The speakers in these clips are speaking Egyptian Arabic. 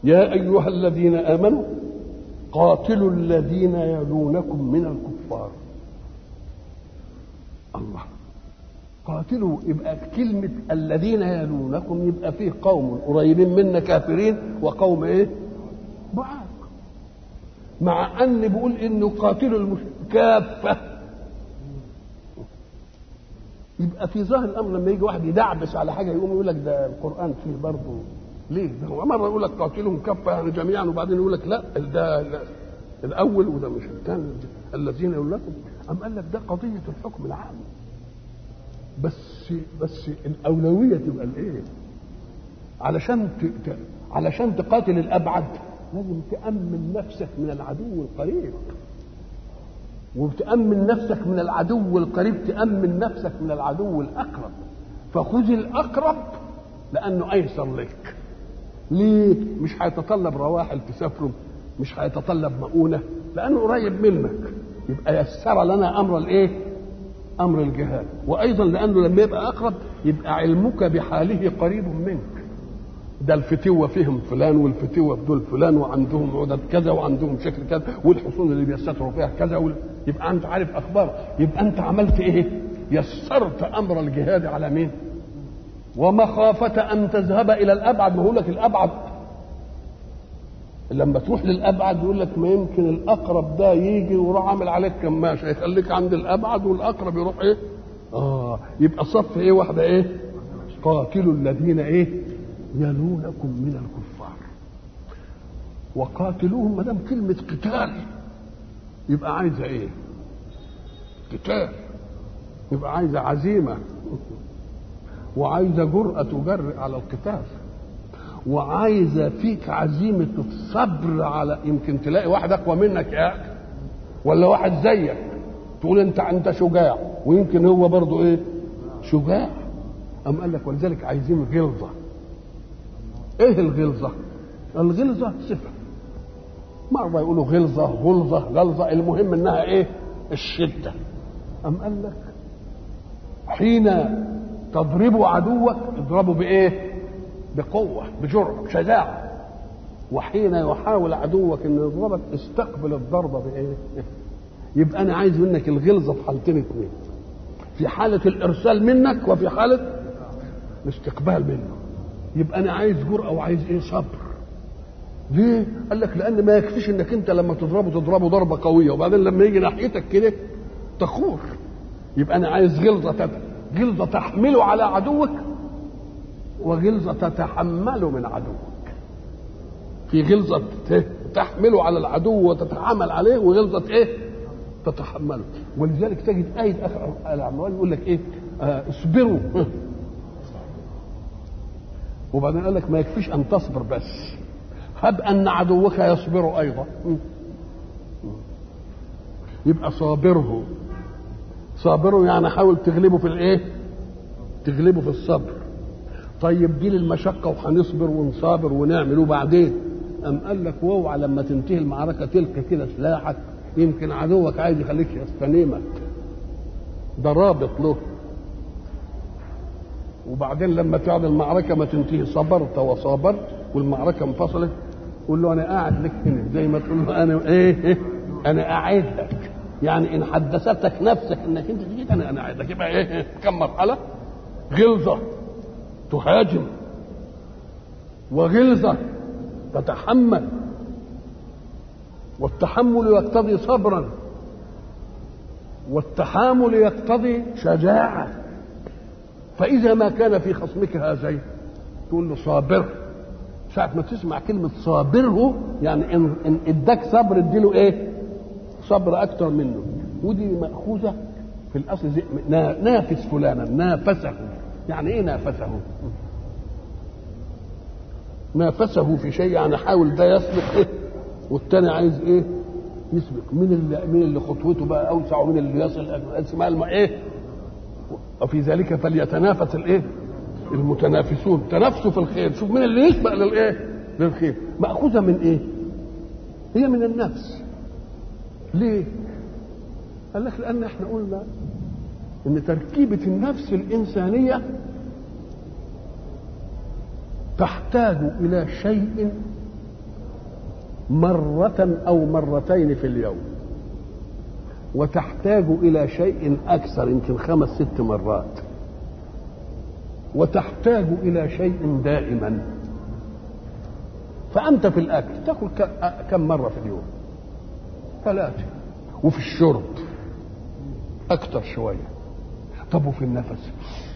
يا ايها الذين امنوا قاتلوا الذين يلونكم من الكفار الله قاتلوا يبقى كلمة الذين يلونكم يبقى فيه قوم قريبين منا كافرين وقوم ايه؟ بعاد مع ان بيقول انه قاتلوا المشرك كافة يبقى في ظاهر الامر لما يجي واحد يدعبس على حاجه يقوم يقول لك ده القران فيه برضه ليه؟ ده هو مره يقول لك قاتلهم كافه يعني جميعا وبعدين يقول لك لا ده لا الاول وده مش الثاني الذين يقول لكم ام قال لك ده قضيه الحكم العام بس بس الاولويه تبقى الايه؟ علشان ت... ت... علشان تقاتل الابعد لازم تامن نفسك من العدو القريب وتامن نفسك من العدو القريب تامن نفسك من العدو الاقرب فخذ الاقرب لانه ايسر لك ليه مش هيتطلب رواحل تسافروا مش هيتطلب مؤونه لانه قريب منك يبقى يسر لنا امر الايه امر الجهاد وايضا لانه لما يبقى اقرب يبقى علمك بحاله قريب منك ده الفتوة فيهم فلان والفتوة في دول فلان وعندهم عدد كذا وعندهم شكل كذا والحصون اللي بيستروا فيها كذا وال... يبقى انت عارف اخبار يبقى انت عملت ايه يسرت امر الجهاد على مين ومخافة ان تذهب الى الابعد ما هو لك الابعد لما تروح للابعد يقول لك ما يمكن الاقرب ده يجي ويروح عامل عليك كماشه يخليك عند الابعد والاقرب يروح ايه اه يبقى صف ايه واحده ايه قاتلوا الذين ايه يلونكم من الكفار وقاتلوهم ما دام كلمه قتال يبقى عايزه ايه قتال يبقى عايزه عزيمه وعايزه جرأة تجرئ على القتال وعايزه فيك عزيمه الصبر على يمكن تلاقي واحد اقوى منك يا اخي ولا واحد زيك تقول انت انت شجاع ويمكن هو برضه ايه شجاع أم قال لك ولذلك عايزين غلظة ايه الغلظة الغلظة صفة مرة يقولوا غلظة غلظة غلظة المهم انها ايه الشدة أم قال لك حين تضرب عدوك اضربه بايه بقوة بجرأة بشجاعة وحين يحاول عدوك ان يضربك استقبل الضربة بايه يبقى انا عايز منك الغلظة في حالتين اثنين في حالة الارسال منك وفي حالة الاستقبال منه يبقى انا عايز جرأة وعايز ايه صبر ليه؟ قال لك لان ما يكفيش انك انت لما تضربه تضربه ضربة قوية وبعدين لما يجي ناحيتك كده تخور يبقى انا عايز غلظة تبقى غلظة تحمله على عدوك وغلظة تتحمله من عدوك في غلظة تحمله على العدو وتتحمل عليه وغلظة ايه تتحمله ولذلك تجد آية آخر الأعمال يقول لك ايه آه اصبروا وبعدين قال لك ما يكفيش أن تصبر بس هب أن عدوك يصبر أيضا يبقى صابره صابره يعني حاول تغلبه في الايه تغلبه في الصبر طيب دي للمشقة وهنصبر ونصابر ونعمل وبعدين أم قال لك واوعى لما تنتهي المعركة تلقى كده سلاحك يمكن عدوك عايز يخليك يستنيمك ده رابط له وبعدين لما تعد المعركة ما تنتهي صبرت وصابرت والمعركة انفصلت قول له أنا قاعد لك هنا زي ما تقول له أنا إيه, إيه أنا قاعد لك يعني إن حدثتك نفسك إنك أنت جيت أنا أنا قاعد لك يبقى إيه كم مرحلة غلظة تهاجم وغلظة تتحمل والتحمل يقتضي صبرا والتحامل يقتضي شجاعة فإذا ما كان في خصمك هذين تقول له صابر ساعة ما تسمع كلمة صابره يعني إن, إن اداك صبر اديله إيه؟ صبر أكتر منه ودي مأخوذة في الأصل زي نافس فلانا نافسه يعني إيه نافسه؟ نافسه في شيء يعني حاول ده يسبق إيه؟ والتاني عايز ايه يسبق مين اللي مين اللي خطوته بقى اوسع ومين اللي يصل اسمها الم... ايه وفي ذلك فليتنافس الايه المتنافسون تنافسوا في الخير شوف مين اللي يسبق للايه للخير ماخوذه من ايه هي من النفس ليه قال لك لان احنا قلنا ان تركيبه النفس الانسانيه تحتاج الى شيء مرة أو مرتين في اليوم وتحتاج إلى شيء أكثر يمكن خمس ست مرات وتحتاج إلى شيء دائما فأنت في الأكل تأكل كم مرة في اليوم ثلاثة وفي الشرب أكثر شوية طب وفي النفس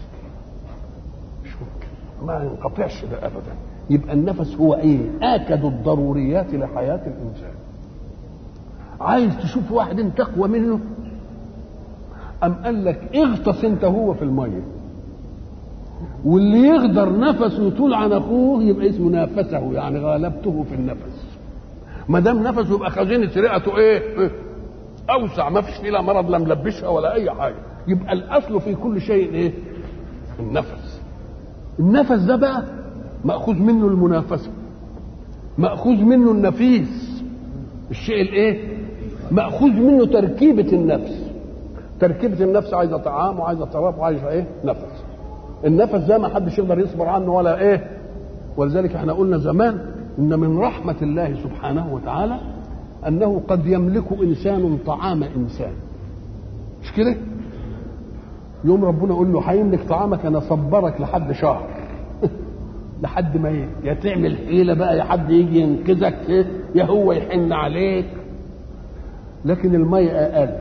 مش ممكن ما ينقطعش ده أبدا يبقى النفس هو ايه اكد الضروريات لحياه الانسان عايز تشوف واحد انت تقوى منه ام قال لك اغطس انت هو في الميه واللي يقدر نفسه يطول عن اخوه يبقى اسمه نافسه يعني غالبته في النفس ما دام نفسه يبقى خزينه رئته ايه اوسع ما فيش فيه لا مرض لا ملبسها ولا اي حاجه يبقى الاصل في كل شيء ايه النفس النفس ده بقى مأخوذ منه المنافسة مأخوذ منه النفيس الشيء الايه مأخوذ منه تركيبة النفس تركيبة النفس عايزة طعام وعايزة طراب وعايزة ايه نفس النفس ده ما حدش يقدر يصبر عنه ولا ايه ولذلك احنا قلنا زمان ان من رحمة الله سبحانه وتعالى انه قد يملك انسان طعام انسان مش كده يوم ربنا يقول له هيملك طعامك انا صبرك لحد شهر لحد ما يا تعمل حيله بقى يا حد يجي ينقذك يا هو يحن عليك لكن المية أقل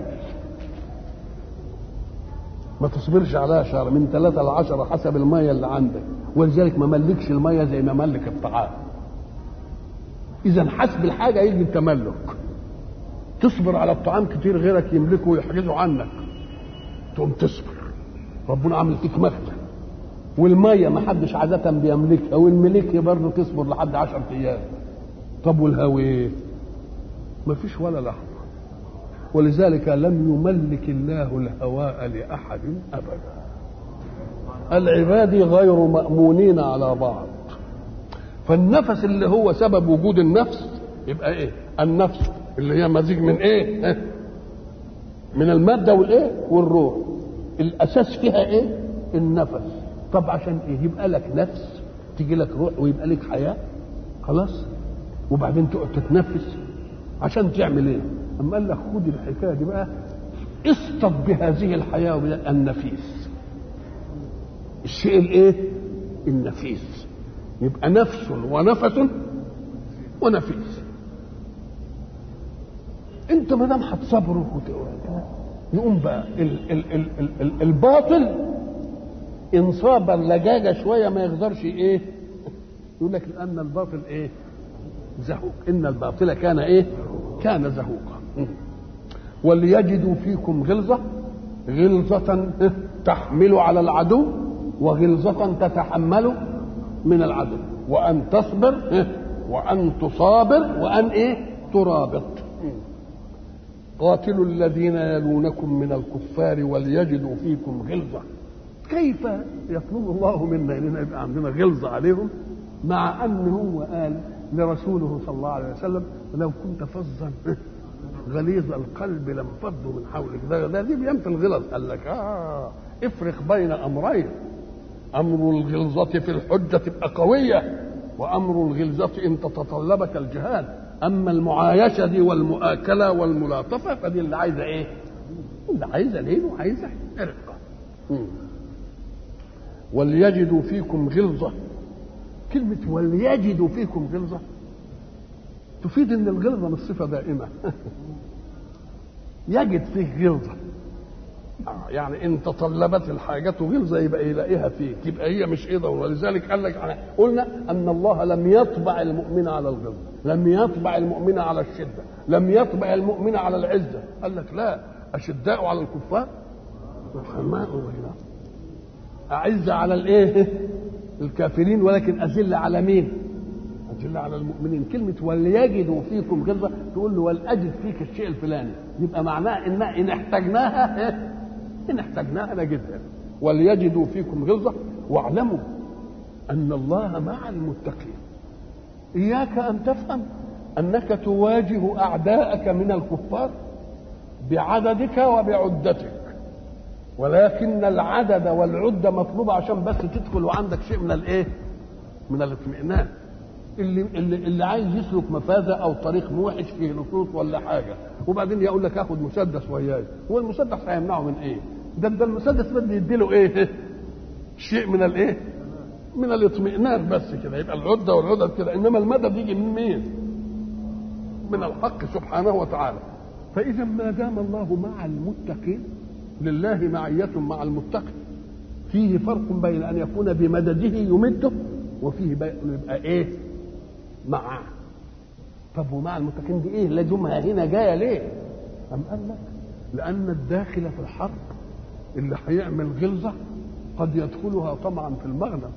ما تصبرش عليها شهر من ثلاثة لعشرة حسب المية اللي عندك ولذلك ما ملكش المية زي ما ملك الطعام إذا حسب الحاجة يجي التملك تصبر على الطعام كتير غيرك يملكه ويحجزه عنك تقوم تصبر ربنا عامل فيك مخزن والميه ما حدش عادة بيملكها والملكها برضه تصبر لحد عشر أيام طب والهوي ما فيش ولا لحظة ولذلك لم يملك الله الهواء لأحد أبدا العباد غير مأمونين على بعض فالنفس اللي هو سبب وجود النفس يبقى ايه النفس اللي هي مزيج من ايه من المادة والايه والروح الاساس فيها ايه النفس طب عشان ايه يبقى لك نفس تيجي لك روح ويبقى لك حياه خلاص وبعدين تقعد تتنفس عشان تعمل ايه اما قال لك خد الحكايه دي بقى اصطد بهذه الحياه النفيس الشيء الايه النفيس يبقى نفس ونفس ونفيس انت ما دام هتصبره يقوم بقى ال ال ال ال ال الباطل ان صاب اللجاجه شويه ما يقدرش ايه يقول لك لان الباطل ايه زهوق ان الباطل كان ايه كان زهوقا وليجدوا فيكم غلظه غلظه تحمل على العدو وغلظه تتحمل من العدو وان تصبر وان تصابر وان ايه ترابط قاتلوا الذين يلونكم من الكفار وليجدوا فيكم غلظه كيف يطلب الله منا اننا يبقى عندنا غلظه عليهم مع ان هو قال لرسوله صلى الله عليه وسلم لو كنت فظا غليظ القلب لانفضوا من حولك ده, ده دي بينفي الغلظ قال لك اه افرق بين امرين امر الغلظه في الحجه تبقى قويه وامر الغلظه ان تتطلبك الجهاد اما المعايشه دي والمؤاكله والملاطفه فدي اللي عايزه ايه؟ اللي عايزه لين وعايزه رقه وليجدوا فيكم غلظة كلمة وليجدوا فيكم غلظة تفيد ان الغلظة مش صفة دائمة يجد فيك غلظة آه يعني ان تطلبت الحاجات غلظة يبقى يلاقيها فيك يبقى هي مش ايه ضرورة ولذلك قال لك قلنا ان الله لم يطبع المؤمن على الغلظة لم يطبع المؤمن على الشدة لم يطبع المؤمن على العزة قال لك لا أشداء على الكفار رحماء بينهم أعز على الإيه؟ الكافرين ولكن أذل على مين؟ أذل على المؤمنين كلمة وليجدوا فيكم غلظة تقول له ولأجد فيك الشيء الفلاني يبقى معناه إن إن احتجناها إن احتجناها نجدها وليجدوا فيكم غلظة واعلموا أن الله مع المتقين إياك أن تفهم أنك تواجه أعداءك من الكفار بعددك وبعدتك ولكن العدد والعدة مطلوبة عشان بس تدخل وعندك شيء من الايه من الاطمئنان اللي اللي, اللي عايز يسلك مفازه او طريق موحش فيه لصوص ولا حاجه وبعدين يقول لك اخد مسدس وياي هو المسدس هيمنعه من ايه؟ ده ده المسدس بده يديله ايه؟ شيء من الايه؟ من الاطمئنان بس كده يبقى العده والعدد كده انما المدد يجي من مين؟ من الحق سبحانه وتعالى فاذا ما دام الله مع المتقين لله معيه مع المتقي فيه فرق بين ان يكون بمدده يمده وفيه يبقى ايه؟ معه طب ومع المتقين دي ايه لازمها هنا جايه ليه؟ أم قال لك لأن الداخل في الحرب اللي هيعمل غلظة قد يدخلها طمعا في المغنم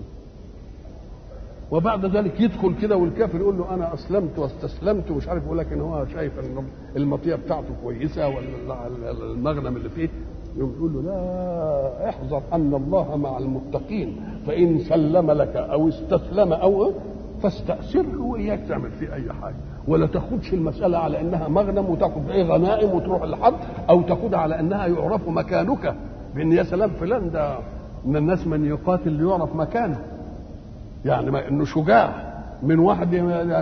وبعد ذلك يدخل كده والكافر يقول له انا اسلمت واستسلمت ومش عارف يقول لك ان هو شايف ان المطيه بتاعته كويسه ولا المغنم اللي فيه يقول له لا احذر ان الله مع المتقين فان سلم لك او استسلم او فاستأثره وإياك تعمل فيه أي حاجة ولا تاخدش المسألة على إنها مغنم وتاخد إيه غنائم وتروح الحرب أو تاخدها على إنها يعرف مكانك بإن يا سلام فلان ده من الناس من يقاتل ليعرف مكانه يعني ما إنه شجاع من واحد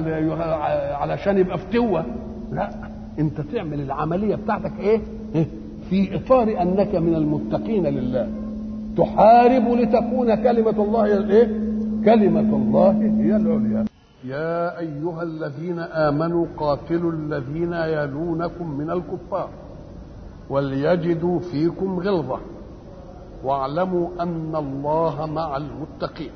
علشان يبقى فتوة لا أنت تعمل العملية بتاعتك إيه في إطار أنك من المتقين لله تحارب لتكون كلمة الله هي الإيه كلمة الله هي العليا يا أيها الذين آمنوا قاتلوا الذين يلونكم من الكفار وليجدوا فيكم غلظة واعلموا أن الله مع المتقين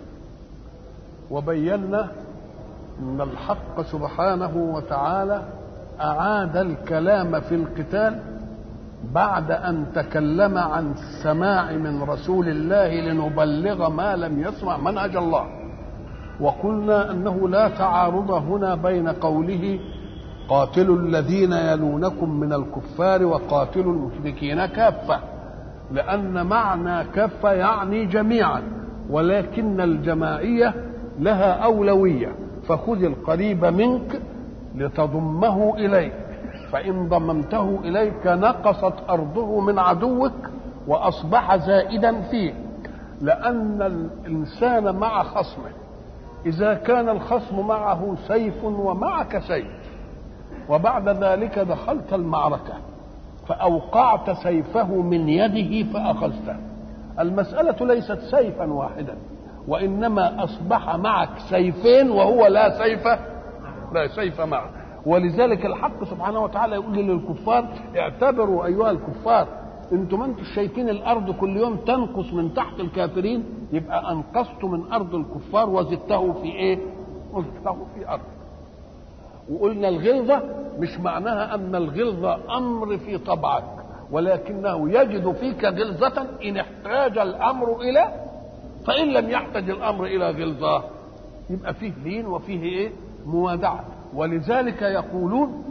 وبينا أن الحق سبحانه وتعالى أعاد الكلام في القتال بعد أن تكلم عن السماع من رسول الله لنبلغ ما لم يسمع منهج الله وقلنا أنه لا تعارض هنا بين قوله قاتلوا الذين يلونكم من الكفار وقاتلوا المشركين كافة لأن معنى كافة يعني جميعا ولكن الجماعية لها أولوية فخذ القريب منك لتضمه إليك فإن ضممته إليك نقصت أرضه من عدوك وأصبح زائدا فيه لأن الإنسان مع خصمه إذا كان الخصم معه سيف ومعك سيف وبعد ذلك دخلت المعركة فأوقعت سيفه من يده فأخذته المسألة ليست سيفا واحدا وإنما أصبح معك سيفين وهو لا سيف لا سيف معه ولذلك الحق سبحانه وتعالى يقول للكفار اعتبروا ايها الكفار انتم ما انتم شايفين الارض كل يوم تنقص من تحت الكافرين يبقى انقصت من ارض الكفار وزدته في ايه؟ وزدته في ارض. وقلنا الغلظه مش معناها ان الغلظه امر في طبعك ولكنه يجد فيك غلظه ان احتاج الامر الى فان لم يحتج الامر الى غلظه يبقى فيه لين وفيه ايه؟ موادعه ولذلك يقولون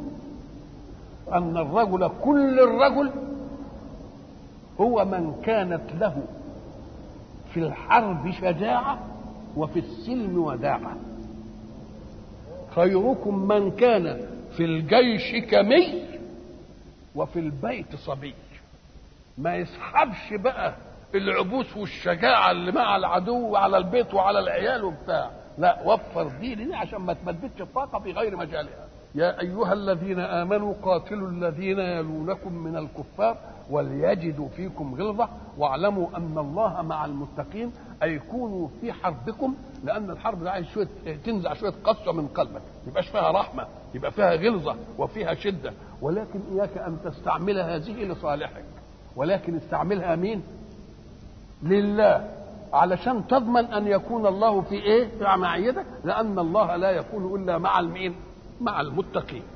أن الرجل كل الرجل هو من كانت له في الحرب شجاعة وفي السلم وداعة خيركم من كان في الجيش كمي وفي البيت صبي ما يسحبش بقى العبوس والشجاعة اللي مع العدو وعلى البيت وعلى العيال وبتاع لا وفر دي لنا عشان ما تمددش الطاقه في غير مجالها يا ايها الذين امنوا قاتلوا الذين يلونكم من الكفار وليجدوا فيكم غلظه واعلموا ان الله مع المتقين اي كونوا في حربكم لان الحرب ده عايز شويه تنزع شويه قسوه من قلبك يبقاش فيها رحمه يبقى فيها غلظه وفيها شده ولكن اياك ان تستعمل هذه لصالحك ولكن استعملها مين لله علشان تضمن ان يكون الله في ايه؟ في معيتك لان الله لا يكون الا مع المين؟ مع المتقين.